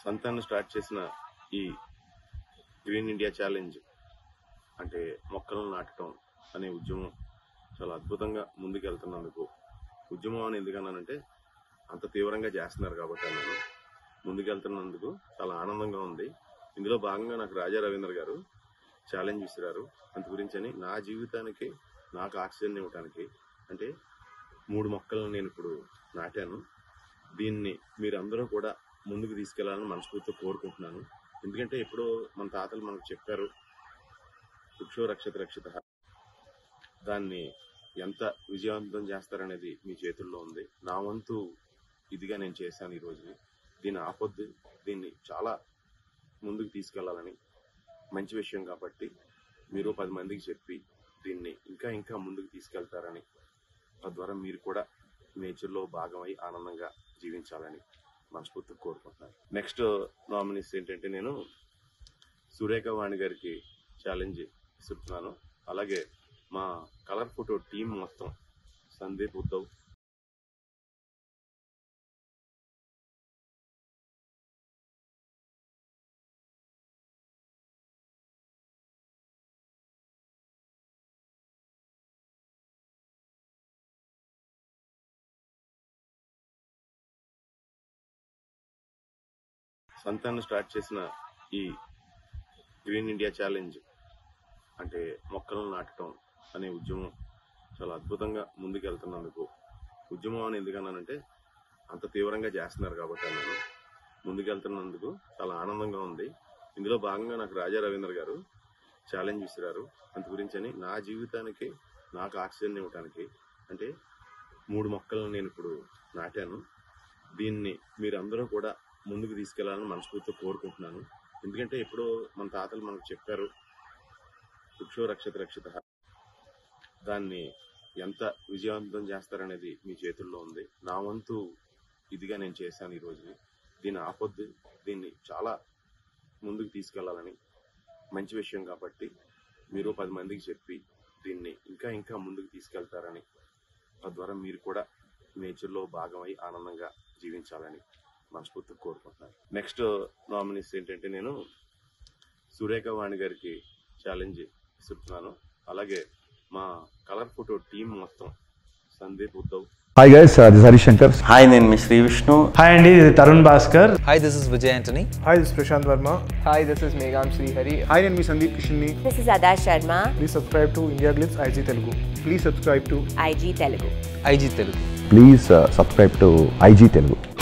సంతాన్ని start చేసిన ఈ green India challenge అంటే మొక్కలను నాటడం అనే ఉద్యమం చాలా అద్భుతంగా ముందుకెళ్తున్నందుకు ఉద్యమం అని ఎందుకన్నానంటే అంత తీవ్రంగా చేస్తున్నారు కాబట్టి నేను ముందుకెళ్తున్నందుకు చాలా ఆనందంగా ఉంది ఇందులో భాగంగా నాకు రాజా రవీంద్ర గారు ఛాలెంజ్ ఇస్తున్నారు అందు గురించి అని నా జీవితానికి నాకు ఆక్సిజన్ ఇవ్వడానికి అంటే మూడు మొక్కలను నేను ఇప్పుడు నాటాను దీన్ని మీరందరూ కూడా ముందుకు తీసుకెళ్లాలని మనస్ఫూర్తిగా కోరుకుంటున్నాను ఎందుకంటే ఎప్పుడో మన తాతలు మనకు చెప్పారు వృక్షో రక్షత రక్షిత దాన్ని ఎంత విజయవంతం చేస్తారనేది మీ చేతుల్లో ఉంది నా వంతు ఇదిగా నేను చేశాను ఈ రోజుని దీన్ని ఆపొద్దు దీన్ని చాలా ముందుకు తీసుకెళ్లాలని మంచి విషయం కాబట్టి మీరు పది మందికి చెప్పి దీన్ని ఇంకా ఇంకా ముందుకు తీసుకెళ్తారని తద్వారా మీరు కూడా నేచర్లో భాగమై ఆనందంగా జీవించాలని మనస్ఫూర్తిగా కోరుకుంటున్నాను నెక్స్ట్ నామినీస్ ఏంటంటే నేను సురేఖ వాణి గారికి ఛాలెంజ్ ఇస్తున్నాను అలాగే మా కలర్ ఫోటో టీం మొత్తం సందీప్ ఉద్ధవ్ సంతాన్ని స్టార్ట్ చేసిన ఈ గ్రీన్ ఇండియా ఛాలెంజ్ అంటే మొక్కలను నాటడం అనే ఉద్యమం చాలా అద్భుతంగా ముందుకెళ్తున్నందుకు ఉద్యమం అని ఎందుకన్నానంటే అంత తీవ్రంగా చేస్తున్నారు కాబట్టి నేను ముందుకెళ్తున్నందుకు చాలా ఆనందంగా ఉంది ఇందులో భాగంగా నాకు రాజా రవీంద్ర గారు ఛాలెంజ్ ఇస్తున్నారు అందు గురించి అని నా జీవితానికి నాకు ఆక్సిజన్ ఇవ్వడానికి అంటే మూడు మొక్కలను నేను ఇప్పుడు నాటాను దీన్ని మీరందరూ కూడా ముందుకు తీసుకెళ్లాలని మనస్ఫూర్తిగా కోరుకుంటున్నాను ఎందుకంటే ఎప్పుడో మన తాతలు మనకు చెప్పారు వృక్షో రక్షత రక్షిత దాన్ని ఎంత విజయవంతం చేస్తారనేది మీ చేతుల్లో ఉంది నా వంతు ఇదిగా నేను చేశాను ఈ రోజుని దీన్ని ఆపొద్దు దీన్ని చాలా ముందుకు తీసుకెళ్లాలని మంచి విషయం కాబట్టి మీరు పది మందికి చెప్పి దీన్ని ఇంకా ఇంకా ముందుకు తీసుకెళ్తారని తద్వారా మీరు కూడా నేచర్లో భాగమై ఆనందంగా జీవించాలని మనస్ఫూర్తిగా కోరుకుంటున్నాను నెక్స్ట్ నామినీస్ ఏంటంటే నేను సురేఖ వాణి గారికి ఛాలెంజ్ ఇస్తున్నాను అలాగే మా కలర్ ఫోటో టీం మొత్తం Sandeep Uddhav Hi guys, uh, this is Hari Shankar. Hi నేను మీ శ్రీ విష్ణు హాయ్ అండి ఇది Tarun Bhaskar Hi, this is Vijay Antony. Hi, this is Prashant Verma. Hi, this is Megham Srihari. Hi, నేను మీ సందీప్ కిషన్ని This is Ada Sharma, please subscribe to India Glitz IG Telugu please subscribe to IG Telugu. IG Telugu. Please uh, subscribe to IG Telugu.